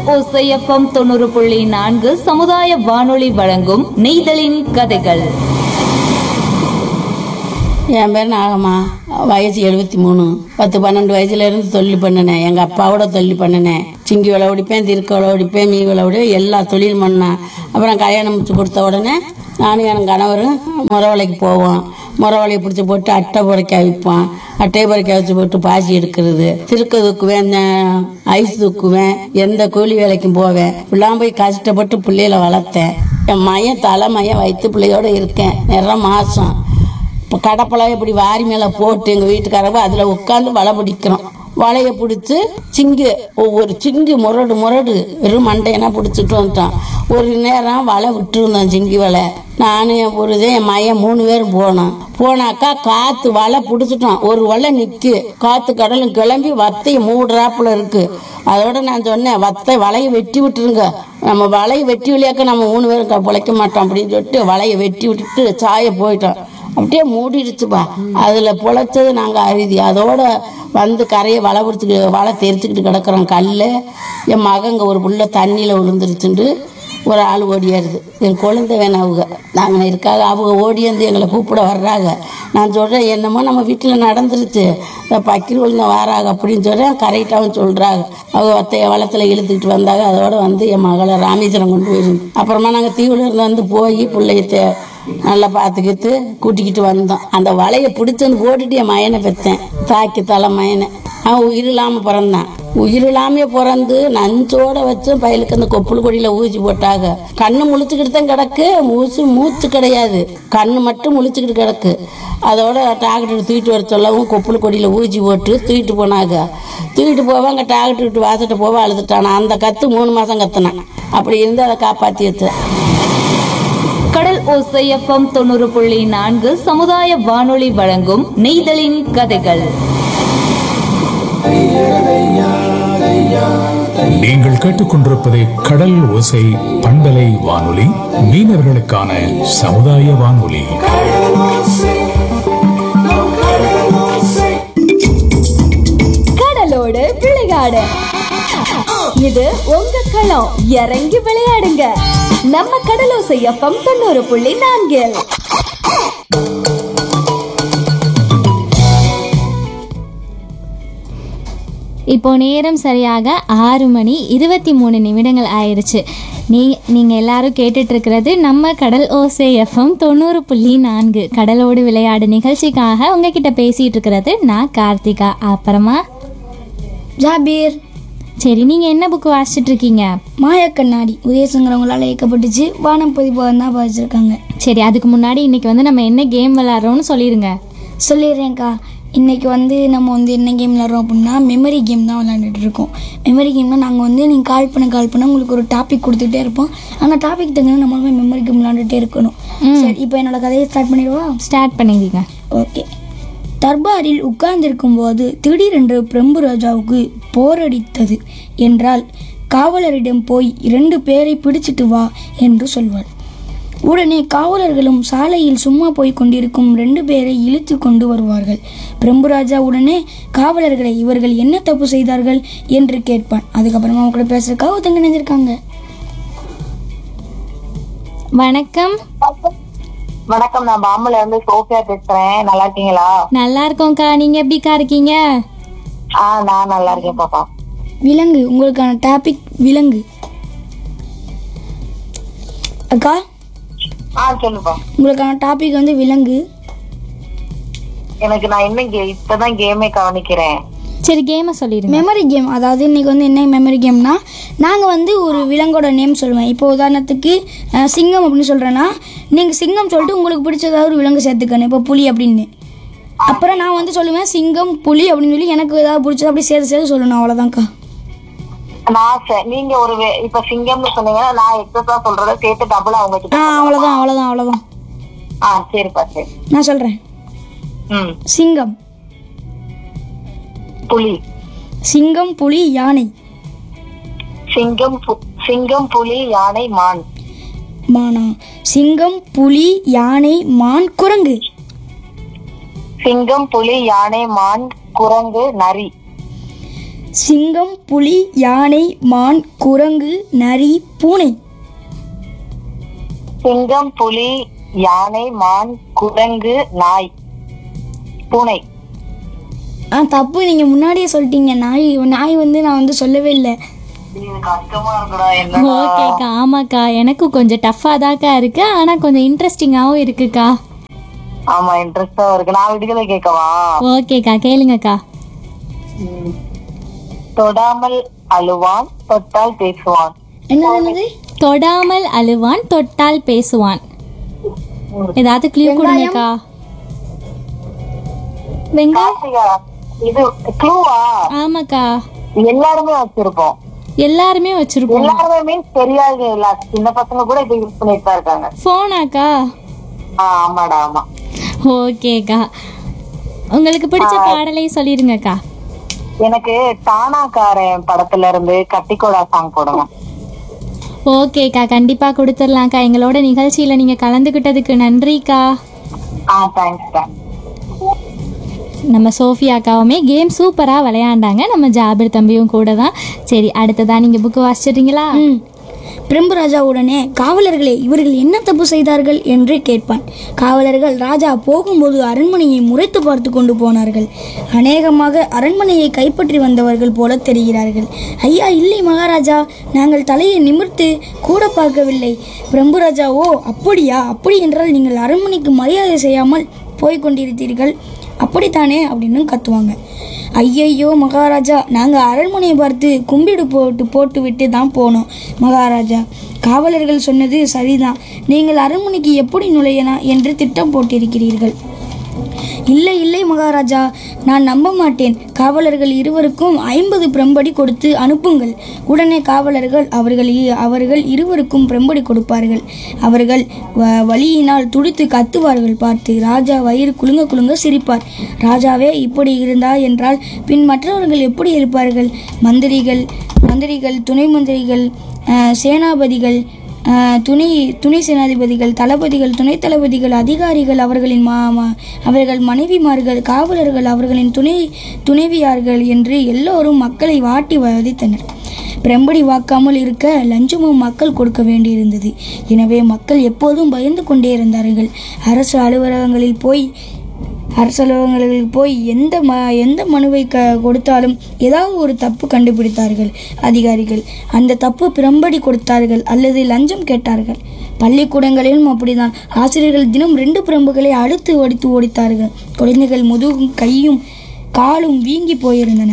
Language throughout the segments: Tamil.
ஓசைஎஃப்எம் தொண்ணூறு புள்ளி நான்கு சமுதாய வானொலி வழங்கும் நெய்தலின் கதைகள் என் பேர் நாகம்மா வயசு எழுபத்தி மூணு பத்து பன்னெண்டு வயசுல இருந்து தொழில் பண்ணினேன் எங்க அப்பாவோட தொழில் பண்ணினேன் சிங்கி விலை ஒடிப்பேன் திருக்க விலை ஒடிப்பேன் மீ விலை ஒடி எல்லா தொழிலும் பண்ணேன் அப்புறம் கல்யாணம் முடிச்சு கொடுத்த உடனே நானும் என் கணவரும் முறவலைக்கு போவோம் முறவலையை பிடிச்சி போட்டு அட்டை புறைக்க வைப்போம் அட்டையை புறைக்க வச்சு போட்டு பாசி எடுக்கிறது திருக்க தூக்குவேன் நெ- ஐஸ் தூக்குவேன் எந்த கூலி வேலைக்கும் போவேன் இப்படிலாம் போய் கஷ்டப்பட்டு பிள்ளைகளை வளர்த்தேன் என் மையன் தலை மையன் வயிற்று பிள்ளையோட இருக்கேன் நிற மாசம் இப்போ கடப்பழம் இப்படி வாரி மேலே போட்டு எங்கள் வீட்டுக்காரங்க அதில் உட்காந்து வலை பிடிக்கிறோம் வலையை பிடிச்சி சிங்கு ஒவ்வொரு சிங்கு முரடு முரடு வெறும் மண்டையனா பிடிச்சிட்டு வந்துட்டோம் ஒரு நேரம் வலை விட்டுருந்தோம் சிங்கி வலை நானும் என் பொருதே என் மையன் மூணு பேரும் போனோம் போனாக்கா காற்று வலை பிடிச்சிட்டோம் ஒரு வலை நிற்கு காற்று கடலும் கிளம்பி வத்தையை மூடுறாப்புல இருக்கு அதோட நான் சொன்னேன் வத்தை வலையை வெட்டி விட்டுருங்க நம்ம வலையை வெட்டி விளையாக்க நம்ம மூணு பேரும் க- பிழைக்க மாட்டோம் அப்படின்னு சொல்லிட்டு வலையை வெட்டி விட்டுட்டு சாய போயிட்டோம் அப்படியே மூடிடுச்சுப்பா அதில் பொழைச்சது நாங்கள் அறுதி அதோட வந்து கரையை வலை பிடிச்சிக்கிட்டு வலை தெரிச்சுக்கிட்டு கிடக்குறோம் கல் என் மகங்க ஒரு புள்ள தண்ணியில் விழுந்துருச்சுண்டு ஒரு ஆள் ஓடியாருது என் குழந்தை வேணும் அவங்க நாங்கள் இருக்காங்க அவங்க ஓடி வந்து எங்களை கூப்பிட வர்றாங்க நான் சொல்கிறேன் என்னமோ நம்ம வீட்டில் நடந்துருச்சு இந்த பக்கிரி விழுந்த வாராங்க அப்படின்னு சொல்கிறேன் கரெக்டாகவும் சொல்கிறாங்க அவங்க ஒத்தைய வளத்தில் இழுத்துக்கிட்டு வந்தாங்க அதோட வந்து என் மகளை ராமேஸ்வரம் கொண்டு போயிருந்து அப்புறமா நாங்கள் தீவுல இருந்து வந்து போய் பிள்ளைய தே- நல்லா பார்த்துக்கிட்டு கூட்டிக்கிட்டு வந்தோம் அந்த வலையை பிடிச்சி வந்து போட்டுட்டு என் மயனை பெற்றேன் தாக்கி தலை மயனை அவன் உயிர் இல்லாமல் பிறந்தான் உயிர் இல்லாமையே பிறந்து நஞ்சோட வச்சு பயலுக்கு அந்த கொப்புள் கொடியில் ஊசி போட்டாங்க கண்ணு முழிச்சுக்கிட்டு தான் கிடக்கு மூச்சு மூச்சு கிடையாது கண்ணு மட்டும் முழிச்சுக்கிட்டு கிடக்கு அதோட டாக்டர் தூக்கிட்டு வர சொல்லவும் கொப்புள் கொடியில் ஊசி போட்டு தூக்கிட்டு போனாங்க தூக்கிட்டு போவாங்க டாக்டர் விட்டு வாசட்ட போவ அழுதுட்டானா அந்த கத்து மூணு மாதம் கத்துனான் அப்படி இருந்து அதை காப்பாற்றி வச்சேன் கடல் ஓசைஎஃப்எம் தொண்ணூறு புள்ளி நான்கு சமுதாய வானொலி வழங்கும் நெய்தலின் கதைகள் நீங்கள் கேட்டுக்கொண்டிருப்பது கடல் ஓசை பண்பலை வானொலி மீனவர்களுக்கான சமுதாய வானொலி கடலோடு விளையாடு இது உங்க களம் இறங்கி விளையாடுங்க நம்ம கடலோசை எஃப்எம் தொண்ணூறு புள்ளி நான்கில் இப்போ நேரம் சரியாக ஆறு மணி இருபத்தி மூணு நிமிடங்கள் ஆயிடுச்சு நீ நீங்கள் எல்லாரும் கேட்டுட்டு இருக்கிறது நம்ம கடல் ஓசை எஃப்எம் தொண்ணூறு புள்ளி நான்கு கடலோடு விளையாடு நிகழ்ச்சிக்காக உங்ககிட்ட பேசிகிட்டு இருக்கிறது நான் கார்த்திகா அப்புறமா ஜாபீர் சரி நீங்கள் என்ன புக் வாசிச்சுட்டு இருக்கீங்க மாயக்கண்ணாடி உதயசங்கரவங்களால் இயக்கப்பட்டுச்சு வானம் பதிப்பகம் தான் பதிச்சிருக்காங்க சரி அதுக்கு முன்னாடி இன்னைக்கு வந்து நம்ம என்ன கேம் விளாட்றோம்னு சொல்லிடுங்க சொல்லிடுறேன்க்கா இன்னைக்கு வந்து நம்ம வந்து என்ன கேம் விளாட்றோம் அப்படின்னா மெமரி கேம் தான் விளையாண்டுட்டு இருக்கோம் மெமரி கேம்னா நாங்கள் வந்து நீங்கள் கால் பண்ண கால் பண்ண உங்களுக்கு ஒரு டாபிக் கொடுத்துட்டே இருப்போம் அந்த டாபிக் தகுந்த நம்மளுமே மெமரி கேம் விளாண்டுட்டே இருக்கணும் சரி இப்போ என்னோட கதையை ஸ்டார்ட் பண்ணிடுவா ஸ்டார்ட் பண்ணிடுங்க ஓகே தர்பாரில் உட்கார்ந்திருக்கும் போது திடீரென்று பிரம்பு ராஜாவுக்கு போரடித்தது என்றால் காவலரிடம் போய் இரண்டு பேரை பிடிச்சிட்டு வா என்று சொல்வாள் உடனே காவலர்களும் சாலையில் சும்மா போய் கொண்டிருக்கும் ரெண்டு பேரை இழுத்து கொண்டு வருவார்கள் பிரம்புராஜா உடனே காவலர்களை இவர்கள் என்ன தப்பு செய்தார்கள் என்று கேட்பான் அதுக்கப்புறமா அவங்க கூட பேசுறதுக்காக ஒருத்தங்க நினைஞ்சிருக்காங்க வணக்கம் வணக்கம் நான் பாம்புல இருந்து சோஃபியா பேசுறேன் நல்லா இருக்கீங்களா நல்லா இருக்கோம்க்கா நீங்கள் எப்படிக்கா இருக்கீங்க ஆ நான் நல்லா இருக்கேன் பாப்பா விலங்கு உங்களுக்கான டாபிக் விலங்கு அக்கா ஆ சொல்லுப்பா உங்களுக்கான டாபிக் வந்து விலங்கு எனக்கு நான் இன்னும் கே- இப்பதான் கேமே கவனிக்கிறேன் சரி கேமை சொல்லிடுங்க மெமரி கேம் அதாவது இன்னைக்கு வந்து என்ன மெமரி கேம்னா நாங்கள் வந்து ஒரு விலங்கோட நேம் சொல்லுவேன் இப்போ உதாரணத்துக்கு அஹ், சிங்கம் அப்படின்னு சொல்கிறேன்னா நீங்கள் சிங்கம் சொல்லிட்டு உங்களுக்கு பிடிச்சதாவது ஒரு விலங்கு சேர்த்துக்கணும் இப்போ புலி அப்படின்னு அப்புறம் நான் வந்து சொல்லுவேன் சிங்கம் புலி அப்படின்னு சொல்லி எனக்கு ஏதாவது பிடிச்சது அப்படி சேர்த்து சேர்த்து சொல்லணும் அவ்வளோதான்க்கா நான் ச- நீங்க ஒரு வே- இப்ப சிங்கம்னு சொன்னீங்கன்னா நான் எக்ஸஸா சொல்றத சேர்த்து டபுளா அவங்க ஆ கிட்ட அவ்வளோதான் அவ்வளோதான் அவ்வளோதான் ஆ சரிப்பா சரி நான் சொல்கிறேன் ம் சிங்கம் புலி சிங்கம் புலி யானை சிங்கம் பு- சிங்கம் புலி யானை மான் மானா சிங்கம் புலி யானை மான் குரங்கு சிங்கம் புலி யானை மான் குரங்கு நரி சிங்கம் புலி யானை மான் குரங்கு நரி பூனை சிங்கம் புலி யானை மான் குரங்கு நாய் பூனை ஆ தப்பு நீங்கள் முன்னாடியே சொல்லிட்டீங்க நாய் நாய் வந்து நான் வந்து சொல்லவே இல்லை இது கஷ்டமா இருக்குடா என்ன ஓகேக்கா ஆமாக்கா எனக்கும் கொஞ்சம் டஃப்பாக தாக்கா இருக்கு ஆனால் கொஞ்சம் இன்ட்ரெஸ்டிங்காகவும் இருக்குக்கா ஆமா இன்ட்ரெஸ்டா இருக்கு நான் விடுதலை கேட்கவா ஓகேக்கா கேளுங்கக்கா தொடாமல் அழுவான் தொட்டால் பேசுவான் என்னது என்னது தொடாமல் அழுவான் தொட்டால் பேசுவான் ஏதாவது க்ளூ கொடுங்கக்கா வெங்காயம் கார்த்திகா இது க்ளூவா ஆமாக்கா எல்லாருமே வச்சிருப்போம் எல்லாருமே வச்சிருப்போம் எல்லாருமே மீன்ஸ் தெரியாது இல்ல சின்ன பசங்க கூட இப்ப யூஸ் பண்ணிட்டு தான் இருக்காங்க ஃபோனாக்கா ஆ ஆமாடா ஆமா ஓகேக்கா உங்களுக்கு பிடிச்ச பாடலை சொல்லிருங்கக்கா எனக்கு தானாக்காரன் படத்துல இருந்து கட்டிக்கோடா சாங் போடுங்க ஓகேக்கா கண்டிப்பா கொடுத்துடலாம்க்கா எங்களோட நிகழ்ச்சியில நீங்க கலந்துக்கிட்டதுக்கு நன்றிக்கா ஆ தேங்க்ஸ் தேங்க்ஸ் நம்ம சோஃபியாக்காவுமே கேம் சூப்பராக விளையாண்டாங்க நம்ம ஜாபிர் தம்பியும் கூட தான் சரி அடுத்ததா நீங்கள் புக்கு வாசிச்சிடுறீங்களா ம் பிரம்புராஜா உடனே காவலர்களே இவர்கள் என்ன தப்பு செய்தார்கள் என்று கேட்பான் காவலர்கள் ராஜா போகும்போது அரண்மனையை முறைத்து பார்த்து கொண்டு போனார்கள் அநேகமாக அரண்மனையை கைப்பற்றி வந்தவர்கள் போல தெரிகிறார்கள் ஐயா இல்லை மகாராஜா நாங்கள் தலையை நிமிர்த்து கூட பார்க்கவில்லை பிரம்புராஜா ஓ அப்படியா அப்படி என்றால் நீங்கள் அரண்மனைக்கு மரியாதை செய்யாமல் போய் கொண்டிருத்தீர்கள் அப்படித்தானே அப்படின்னு கத்துவாங்க ஐயையோ மகாராஜா நாங்கள் அரண்மனையை பார்த்து கும்பிடு போட்டு போட்டு விட்டு தான் போனோம் மகாராஜா காவலர்கள் சொன்னது சரிதான் நீங்கள் அரண்மனைக்கு எப்படி நுழையலாம் என்று திட்டம் போட்டிருக்கிறீர்கள் இல்லை இல்லை மகாராஜா நான் நம்ப மாட்டேன் காவலர்கள் இருவருக்கும் ஐம்பது பிரம்படி கொடுத்து அனுப்புங்கள் உடனே காவலர்கள் அவர்கள் இ- அவர்கள் இருவருக்கும் பிரம்படி கொடுப்பார்கள் அவர்கள் வ- வலியினால் துடித்து கத்துவார்கள் பார்த்து ராஜா வயிறு குலுங்க குலுங்க சிரிப்பார் ராஜாவே இப்படி இருந்தா என்றால் பின் மற்றவர்கள் எப்படி இருப்பார்கள் மந்திரிகள் மந்திரிகள் துணை மந்திரிகள் அஹ், சேனாபதிகள் ஆஹ் துணை துணை சேனாதிபதிகள் தளபதிகள் துணைத் தளபதிகள் அதிகாரிகள் அவர்களின் மா மா- அவர்கள் மனைவிமார்கள் காவலர்கள் அவர்களின் துணை துணைவியார்கள் என்று எல்லோரும் மக்களை வாட்டி வதைத்தனர் பிரம்படி வாக்காமல் இருக்க லஞ்சமும் மக்கள் கொடுக்க வேண்டியிருந்தது எனவே மக்கள் எப்போதும் பயந்து கொண்டே இருந்தார்கள் அரசு அலுவலகங்களில் போய் அரசு அலுவலகங்களுக்கு போய் எந்த ம எந்த மனுவை க கொடுத்தாலும் ஏதாவது ஒரு தப்பு கண்டுபிடித்தார்கள் அதிகாரிகள் அந்த தப்பு பிரம்படி கொடுத்தார்கள் அல்லது லஞ்சம் கேட்டார்கள் பள்ளிக்கூடங்களிலும் அப்படிதான் ஆசிரியர்கள் தினம் ரெண்டு பிரம்புகளை அடுத்து ஒடித்து ஓடித்தார்கள் குழந்தைகள் முதுகும் கையும் காலும் வீங்கி போயிருந்தன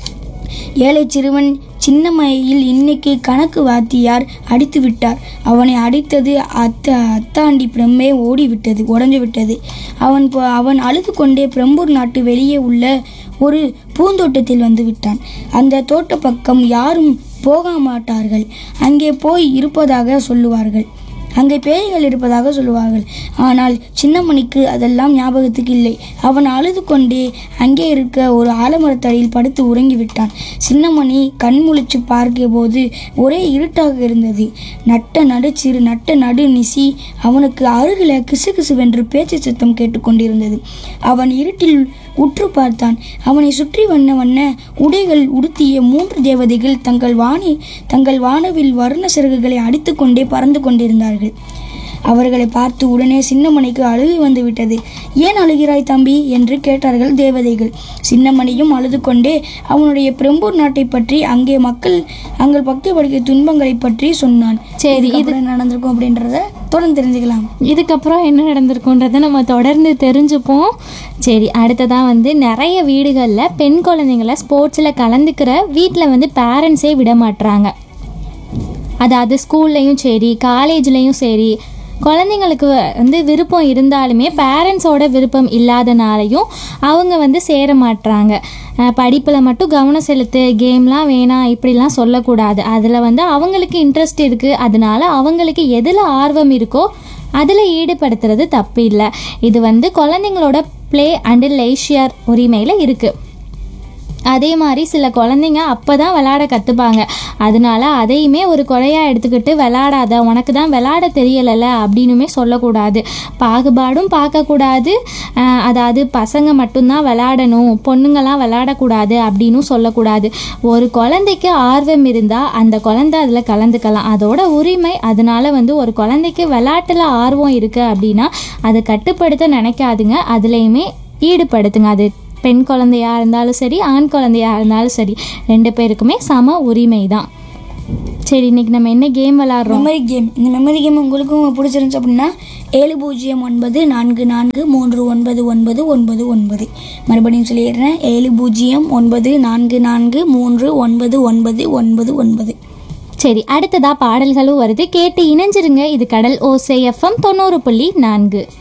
ஏழை சிறுவன் சின்னமையில் இன்னைக்கு கணக்கு வாத்தியார் அடித்து விட்டார் அவனை அடித்தது அத்த அத்தாண்டி பிரம்மே ஓடிவிட்டது உடஞ்சு விட்டது அவன் ப- அவன் அழுது கொண்டே பிரம்பூர் நாட்டு வெளியே உள்ள ஒரு பூந்தோட்டத்தில் வந்து விட்டான் அந்த தோட்ட பக்கம் யாரும் போக மாட்டார்கள் அங்கே போய் இருப்பதாக சொல்லுவார்கள் அங்கே பேய்கள் இருப்பதாக சொல்லுவார்கள் ஆனால் சின்னமணிக்கு அதெல்லாம் ஞாபகத்துக்கு இல்லை அவன் அழுது கொண்டே அங்கே இருக்க ஒரு ஆலமரத்தடியில் படுத்து உறங்கிவிட்டான் சின்னமணி கண் முழிச்சு பார்க்கும்போது ஒரே இருட்டாக இருந்தது நட்ட நடு சிறு நட்ட நடு நிசி அவனுக்கு அருகில கிசுகிசுவென்று பேச்சு சத்தம் கேட்டுக்கொண்டிருந்தது அவன் இருட்டில் உற்று பார்த்தான் அவனை சுற்றி வண்ண வண்ண உடைகள் உடுத்திய மூன்று தேவதைகள் தங்கள் வாணி தங்கள் வானவில் வர்ண சிறகுகளை அடித்துக்கொண்டே பறந்து கொண்டிருந்தார்கள் அவர்களை பார்த்து உடனே சின்னமணிக்கு அழுகை வந்து விட்டது ஏன் அழுகிறாய் தம்பி என்று கேட்டார்கள் தேவதைகள் சின்னமணியும் அழுது கொண்டே அவனுடைய பிரம்பூர் நாட்டை பற்றி அங்கே மக்கள் அங்கள் பக்தி படிக்க துன்பங்களை பற்றி சொன்னான் சரி, இது- இது நடந்திருக்கும் அப்படின்றத தொடர்ந்து தெரிஞ்சுக்கலாம் இதுக்கப்புறம் என்ன நடந்திருக்குன்றதை நம்ம தொடர்ந்து தெரிஞ்சுப்போம் சரி அடுத்ததாக வந்து நிறைய வீடுகளில் பெண் குழந்தைங்கள ஸ்போர்ட்ஸில் கலந்துக்கிற வீட்டில் வந்து பேரண்ட்ஸே விட மாட்றாங்க அதாவது ஸ்கூல்லையும் சரி காலேஜ்லேயும் சரி குழந்தைங்களுக்கு வந்து விருப்பம் இருந்தாலுமே பேரண்ட்ஸோட விருப்பம் இல்லாதனாலையும் அவங்க வந்து சேர மாட்றாங்க படிப்பில் மட்டும் கவனம் செலுத்து கேம்லாம் வேணாம் இப்படிலாம் சொல்லக்கூடாது அதில் வந்து அவங்களுக்கு இன்ட்ரெஸ்ட் இருக்குது அதனால அவங்களுக்கு எதில் ஆர்வம் இருக்கோ அதில் ஈடுபடுத்துறது தப்பு இல்லை இது வந்து குழந்தைங்களோட ப்ளே அண்ட் லேஷியர் உரிமையில் இருக்குது அதே மாதிரி சில குழந்தைங்க அப்போ தான் விளாட கற்றுப்பாங்க அதனால அதையுமே ஒரு குறையாக எடுத்துக்கிட்டு விளாடாத உனக்கு தான் விளாட தெரியலைல்ல அப்படின்னுமே சொல்லக்கூடாது பாகுபாடும் பார்க்கக்கூடாது ஆஹ் அதாவது பசங்க மட்டும்தான் விளாடணும் பொண்ணுங்கள்லாம் விளாடக்கூடாது அப்படின்னும் சொல்லக்கூடாது ஒரு குழந்தைக்கு ஆர்வம் இருந்தால் அந்த குழந்தை அதில் கலந்துக்கலாம் அதோட உரிமை அதனால வந்து ஒரு குழந்தைக்கு விளாட்டில் ஆர்வம் இருக்குது அப்படின்னா அதை கட்டுப்படுத்த நினைக்காதுங்க அதுலேயுமே ஈடுபடுத்துங்க அது பெண் குழந்தையா இருந்தாலும் சரி ஆண் குழந்தையா இருந்தாலும் சரி ரெண்டு பேருக்குமே சம உரிமை தான் சரி இன்னைக்கு நம்ம என்ன கேம் விளாட்றோம் மெமரி கேம் இந்த மெமரி கேம் உங்களுக்கும் பிடிச்சிருந்துச்சு அப்படின்னா ஏழு பூஜ்ஜியம் ஒன்பது நான்கு நான்கு மூன்று ஒன்பது ஒன்பது ஒன்பது ஒன்பது மறுபடியும் சொல்லிடுறேன் ஏழு பூஜ்ஜியம் ஒன்பது நான்கு நான்கு மூன்று ஒன்பது ஒன்பது ஒன்பது ஒன்பது சரி அடுத்ததா பாடல்களும் வருது கேட்டு இணைஞ்சிருங்க இது கடல் ஓசை எஃப்எம் தொண்ணூறு புள்ளி நான்கு